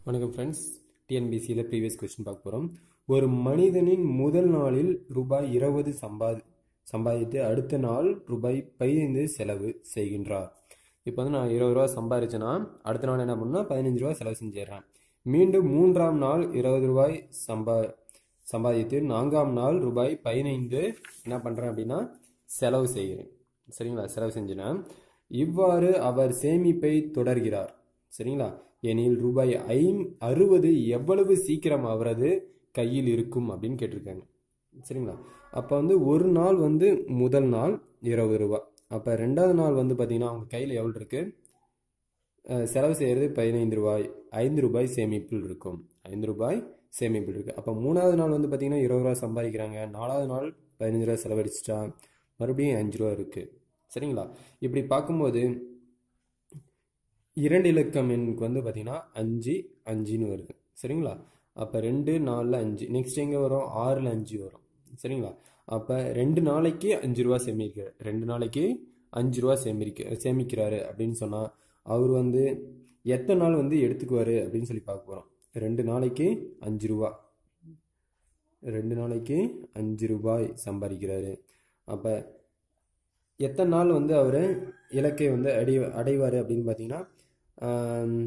வணக்கம் ஃப்ரெண்ட்ஸ் டிஎன்பிசியில் previous question பார்க்க போகிறோம் ஒரு மனிதனின் முதல் நாளில் ரூபாய் இருபது சம்பாதி சம்பாதித்து அடுத்த நாள் ரூபாய் பதினைந்து செலவு செய்கின்றார் இப்போ வந்து நான் இருபது ரூபா சம்பாதிச்சேன்னா அடுத்த நாள் என்ன பண்ணால் பதினஞ்சு ரூபா செலவு செஞ்சிடுறேன் மீண்டும் மூன்றாம் நாள் இருபது ரூபாய் சம்பா சம்பாதித்து நான்காம் நாள் ரூபாய் பதினைந்து என்ன பண்ணுறேன் அப்படின்னா செலவு செய்கிறேன் சரிங்களா செலவு செஞ்சினேன் இவ்வாறு அவர் சேமிப்பை தொடர்கிறார் சரிங்களா எனில் ரூபாய் ஐம் அறுபது எவ்வளவு சீக்கிரம் அவரது கையில் இருக்கும் அப்படின்னு கேட்டிருக்காங்க சரிங்களா அப்போ வந்து ஒரு நாள் வந்து முதல் நாள் இருபது ரூபா அப்போ ரெண்டாவது நாள் வந்து பார்த்தீங்கன்னா அவங்க கையில் எவ்வளோ இருக்கு அஹ் செலவு செய்கிறது பதினைந்து ரூபாய் ஐந்து ரூபாய் சேமிப்பில் இருக்கும் ஐந்து ரூபாய் சேமிப்பில் இருக்கு அப்போ மூணாவது நாள் வந்து பார்த்தீங்கன்னா இருபது ரூபா சம்பாதிக்கிறாங்க நாலாவது நாள் பதினஞ்சு ரூபா செலவழிச்சிட்டா மறுபடியும் அஞ்சு ரூபா இருக்கு சரிங்களா இப்படி பார்க்கும்போது இரண்டு இலக்கம் எண்ணுக்கு வந்து பார்த்தீங்கன்னா அஞ்சு அஞ்சுன்னு வருது சரிங்களா அப்போ ரெண்டு நாலில் அஞ்சு நெக்ஸ்ட் எங்கே வரும் ஆறில் அஞ்சு வரும் சரிங்களா அப்போ ரெண்டு நாளைக்கு அஞ்சு ரூபா சேமிக்க ரெண்டு நாளைக்கு அஞ்சு ரூபா சேமிக்க சேமிக்கிறாரு அப்படின்னு சொன்னால் அவர் வந்து எத்தனை நாள் வந்து எடுத்துக்குவார் அப்படின்னு சொல்லி பார்க்க போகிறோம் ரெண்டு நாளைக்கு அஞ்சு ரூபா ரெண்டு நாளைக்கு அஞ்சு ரூபாய் சம்பாதிக்கிறாரு அப்போ எத்தனை நாள் வந்து அவர் இலக்கை வந்து அடை அடைவார் அப்படின்னு பார்த்தீங்கன்னா ஆம்,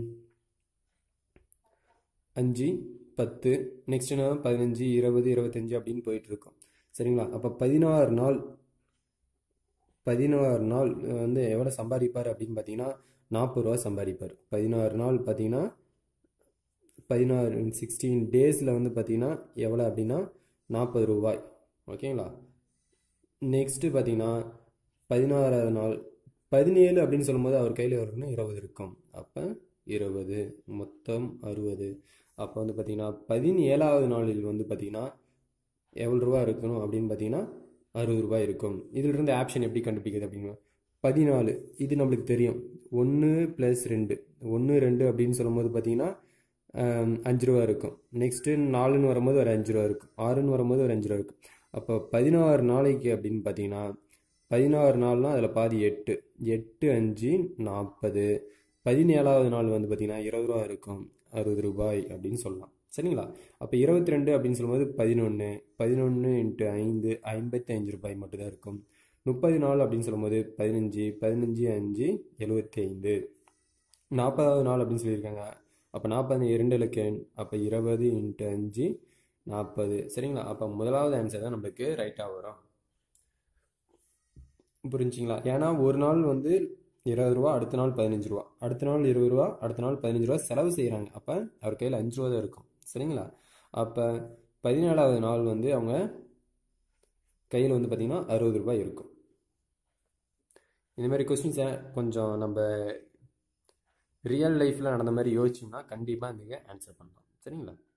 அஞ்சு பத்து நெக்ஸ்ட் என்ன பதினஞ்சு இருபது இருபத்தஞ்சு அப்படின்னு போயிட்டு இருக்கும் சரிங்களா அப்போ பதினாறு நாள் பதினாறு நாள் வந்து எவ்வளோ சம்பாதிப்பார் அப்படின்னு பார்த்தீங்கன்னா நாற்பது ரூபா சம்பாதிப்பார் பதினாறு நாள் பார்த்தீங்கன்னா பதினாறு சிக்ஸ்டீன் டேஸில் வந்து பார்த்தீங்கன்னா எவ்வளோ அப்படின்னா நாற்பது ரூபாய் ஓகேங்களா நெக்ஸ்ட்டு பார்த்தீங்கன்னா பதினாறாவது நாள் பதினேழு அப்படின்னு சொல்லும்போது அவர் கையில் இருக்குன்னா இருபது இருக்கும் அப்போ இருபது மொத்தம் அறுபது அப்போ வந்து பார்த்தீங்கன்னா பதினேழாவது நாளில் வந்து பார்த்தீங்கன்னா எவ்வளோ ரூபா இருக்கணும் அப்படின்னு பார்த்தீங்கன்னா அறுபது ரூபாய் இருக்கும் இதிலிருந்து ஆப்ஷன் எப்படி கண்டுபிடிக்கிறது அப்படின்னா பதினாலு இது நம்மளுக்கு தெரியும் ஒன்று ப்ளஸ் ரெண்டு ஒன்று ரெண்டு அப்படின்னு சொல்லும்போது பார்த்தீங்கன்னா ஆம், அஞ்சு ரூபா இருக்கும் நெக்ஸ்ட்டு நாலுன்னு வரும்போது ஒரு அஞ்சு ரூபா இருக்கும் ஆறுன்னு வரும்போது ஒரு அஞ்சு ரூபா இருக்கும் அப்போ பதினாறு நாளைக்கு அப்படின்னு பார்த்தீங்கன்னா பதினாறு நாள்னா அதில் பாதி எட்டு எட்டு அஞ்சு நாற்பது பதினேழாவது நாள் வந்து பார்த்தீங்கன்னா இருபது ரூபா இருக்கும் அறுபது ரூபாய் அப்படின்னு சொல்லலாம் சரிங்களா அப்போ இருபத்தி ரெண்டு அப்படின்னு சொல்லும்போது பதினொன்று பதினொன்று இன்ட்டு ஐந்து ஐம்பத்தி அஞ்சு ரூபாய் மட்டும்தான் இருக்கும் முப்பது நாள் அப்படின்னு சொல்லும்போது பதினஞ்சு பதினஞ்சு அஞ்சு எழுபத்தி ஐந்து நாற்பதாவது நாள் அப்படின்னு சொல்லியிருக்காங்க அப்போ நாற்பது இரண்டு இலக்க எண் அப்போ இருபது இன்ட்டு அஞ்சு நாற்பது சரிங்களா அப்போ முதலாவது ஆன்சர் தான் நம்மளுக்கு ரைட்டாக வரும் புரிஞ்சுங்களா ஏன்னா ஒரு நாள் வந்து இருபது ரூபா அடுத்த நாள் பதினஞ்சு ரூபா அடுத்த நாள் இருபது ரூபா அடுத்த நாள் பதினஞ்சு ரூபா செலவு செய்கிறாங்க அப்போ அவர் கையில் அஞ்சு ரூபா தான் இருக்கும் சரிங்களா அப்போ பதினேழாவது நாள் வந்து அவங்க கையில் வந்து பார்த்திங்கன்னா அறுபது ரூபாய் இருக்கும் இந்த மாதிரி கொஸ்டின்ஸை கொஞ்சம் நம்ம ரியல் லைஃப்பில் நடந்த மாதிரி யோசிச்சோம்னா கண்டிப்பாக நீங்கள் ஆன்சர் பண்ணலாம் சரிங்களா